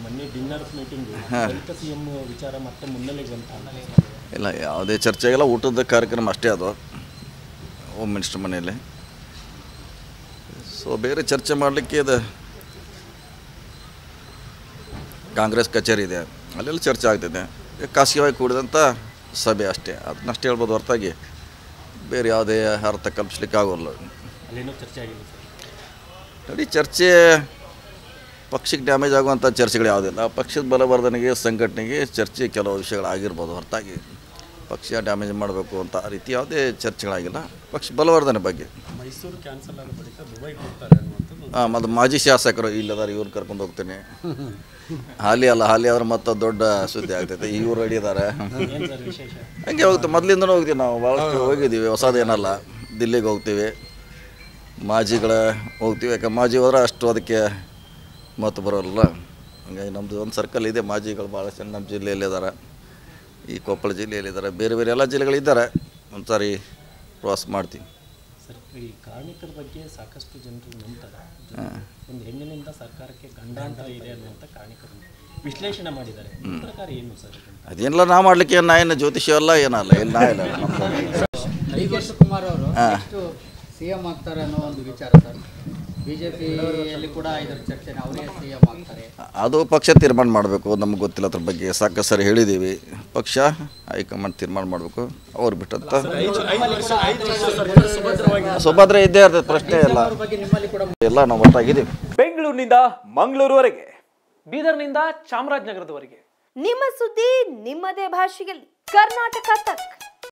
ಮೊನ್ನೆ dinner meeting Dalit C M ವಿಚಾರ ಮತ್ತೆ ಮುನ್ನೆಲೆಗೆ ಬಂತ ಇಲ್ಲ ಯಾವುದೇ ಚರ್ಚೆ ಆಗಿಲ್ಲ ಊಟದ ಕಾರ್ಯಕ್ರಮ ಅಷ್ಟೇ ಅದು ಹೋಮ್ ಮಿನಿಸ್ಟರ್ ಮನೆಯಲ್ಲಿ ಸೊ ಬೇರೆ ಚರ್ಚೆ ಮಾಡಲಿಕ್ಕೆ ಇದು ಕಾಂಗ್ರೆಸ್ ಕಚೇರಿ ಇದೆ ಅಲ್ಲೆಲ್ಲ ಚರ್ಚೆ ಆಗ್ತಿದೆ ಈಗ ಖಾಸಗಿಯಾಗಿ ಕೂಡಿದಂಥ ಸಭೆ ಅಷ್ಟೇ ಅದನ್ನಷ್ಟೇ ಹೇಳ್ಬೋದು ಹೊರತಾಗಿ ಬೇರೆ ಯಾವುದೇ ಅರ್ಥ ಕಲ್ಪಿಸ್ಲಿಕ್ಕೆ ಆಗೋಲ್ಲ ಅಲ್ಲೇನೋ ಚರ್ಚೆ ಆಗಿಲ್ಲ ಸರ್ ನೋಡಿ ಚರ್ಚೆ ಪಕ್ಷಕ್ಕೆ ಡ್ಯಾಮೇಜ್ ಆಗುವಂಥ ಚರ್ಚೆಗಳು ಯಾವುದಿಲ್ಲ ಪಕ್ಷದ ಬಲವರ್ಧನೆಗೆ ಸಂಘಟನೆಗೆ ಚರ್ಚೆ ಕೆಲವು ವಿಷಯಗಳಾಗಿರ್ಬೋದು ಹೊರತಾಗಿ ಪಕ್ಷ ಡ್ಯಾಮೇಜ್ ಮಾಡಬೇಕು ಅಂತ ಆ ರೀತಿ ಯಾವುದೇ ಚರ್ಚೆಗಳಾಗಿಲ್ಲ ಪಕ್ಷ ಬಲವರ್ಧನೆ ಬಗ್ಗೆ ಮೈಸೂರು ಕ್ಯಾನ್ಸಲ್ ಆದ ಬಳಿಕ ದುಬೈಗೆ ಹೋಗ್ತಾರೆ ಅನ್ನುವಂಥದ್ದು ಹಾಂ ಮತ್ತು ಮಾಜಿ ಶಾಸಕರು ಇಲ್ಲದಾರ ಇವ್ರು ಕರ್ಕೊಂಡು ಹೋಗ್ತೀನಿ ಹಾಲಿ ಅಲ್ಲ ಹಾಲಿ ಆದ್ರೆ ಮತ್ತೆ ದೊಡ್ಡ ಸುದ್ದಿ ಆಗ್ತೈತೆ ಇವ್ರು ರೆಡಿ ಇದ್ದಾರೆ ಏನು ಸರ್ ವಿಶೇಷ ಹಂಗೆ ಹೋಗ್ತೀವಿ ಮೊದಲಿಂದನೂ ಹೋಗ್ತೀವಿ ನಾವು ಭಾಳಷ್ಟು ಹೋಗಿದ್ದೀವಿ ಹೊಸದೇನಲ್ಲ ದಿಲ್ಲಿಗೆ ಹೋಗ್ತೀವಿ ಮಾಜಿಗಳ ಹೋಗ್ತೀವಿ ಯಾಕೆ ಮಾಜಿ ಹೋದ್ರೆ ಅಷ್ಟು ಅದಕ್ಕೆ ಮತ್ತು ಬರೋಲ್ಲ ಹಂಗಾಗಿ ನಮ್ಮದು ಒಂದು ಸರ್ಕಲ್ ಇದೆ ಮಾಜಿಗಳು ಭಾಳಷ್ಟು ಜನ ನಮ್ಮ ಜಿಲ್ಲೆಯಲ್ಲಿ ಇದ್ದಾರೆ ಈ ಕೊಪ್ಪಳ ಜಿಲ್ಲೆಯಲ್ಲಿ ಇದ್ದಾರೆ ಬೇರೆ ಬೇರೆ ಎಲ್ಲ ಜಿಲ್ಲೆಗಳಿದ್ದಾರೆ ಒಂದು ಸಾರಿ ಪ್ರವಾಸ ಮಾಡ್ತೀವಿ ಸರ್ ಈ ಕಾರ್ಮಿಕರ ಬಗ್ಗೆ ಸಾಕಷ್ಟು ಜನರು ನಂಬ್ತಾರೆ ಒಂದು ಹೆಣ್ಣಿನಿಂದ ಸರ್ಕಾರಕ್ಕೆ ಗಂಡಾಂತರ ಇದೆ ಅನ್ನುವಂಥ ಕಾರ್ಮಿಕರು ವಿಶ್ಲೇಷಣೆ ಮಾಡಿದ್ದಾರೆ ನಿಮ್ಮ ಪ್ರಕಾರ ಏನು ಸರ್ ಇದನ್ನು? ಅದೇನಿಲ್ಲ ನಾ ಮಾಡಲಿಕ್ಕೆ ನಾ ಏನು ಜ್ಯೋತಿಷ್ಯ ಅಲ್ಲ ಏನಲ್ಲ ಇಲ್ಲ ನಾ ಇಲ್ಲ ನಮ್ದು ಡಿ ಕೆ ಶಿವಕುಮಾರ್ ಅವರು ಹಾ. ನೆಕ್ಸ್ಟ್ ಸಿ ಎಂ ಆಗ್ತಾರೆ ಅನ್ನೋ ಒಂದು ವಿಚಾರ ಸರ್ ಬಿಜೆಪಿಯಲ್ಲಿ ಕೂಡ ಇದರ ಚರ್ಚೆ ಅವರೇ ಸಿ ಎಂ ಆಗ್ತಾರೆ ಅದು ಪಕ್ಷ ತೀರ್ಮಾನ ಮಾಡಬೇಕು ನಮ್ಗೆ ಗೊತ್ತಿಲ್ಲ ಅದ್ರ ಬಗ್ಗೆ ಸಾಕಷ್ಟು ಸರಿ ಹೇಳಿದ್ದೀವಿ ಪಕ್ಷ ಹೈಕಮಾಂಡ್ ತೀರ್ಮಾನ ಮಾಡಬೇಕು ಅವ್ರು ಬಿಟ್ಟಂತ ಸುಭದ್ರ ಇದ್ದೇ ಇರ್ತದೆ ಪ್ರಶ್ನೆ ಇಲ್ಲ ಬಗ್ಗೆ ನಿಮ್ಮಲ್ಲಿ ಕೂಡ ಎಲ್ಲ ನಾವು ಒಟ್ಟಾಗಿದ್ದೀವಿ ಬೆಂಗಳೂರಿನಿಂದ ಮಂಗಳೂರುವರೆಗೆ ಬೀದರ್ನಿಂದ ಚಾಮರಾಜನಗರದವರೆಗೆ ನಿಮ್ಮ ಸುದ್ದಿ ನಿಮ್ಮದೇ ಭಾಷೆಯಲ್ಲಿ ಕರ್ನಾಟಕ ತಕ್